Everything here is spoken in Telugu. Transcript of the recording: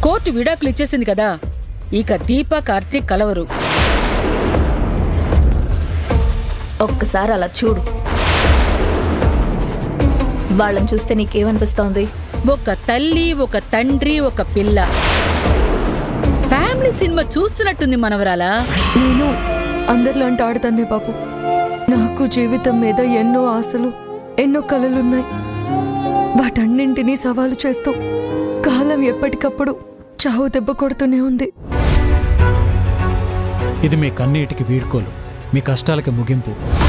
కోర్టు విడాకులు ఇచ్చేసింది కదా ఇక దీప కార్తీక్ కలవరు ఒక్కసారి అలా చూడు వాళ్ళని చూస్తే నీకేమనిపిస్తోంది ఒక తల్లి ఒక తండ్రి ఒక పిల్ల ఫ్యామిలీ సినిమా చూస్తున్నట్టుంది మనవరాలా నేను అందరిలాంటి ఆడతానే బాబు నాకు జీవితం మీద ఎన్నో ఆశలు ఎన్నో కలలున్నాయి వాటన్నింటినీ సవాలు చేస్తూ కాలం ఎప్పటికప్పుడు చావు దెబ్బ కొడుతూనే ఉంది ఇది మీ కన్నీటికి వీడ్కోలు మీ కష్టాలకి ముగింపు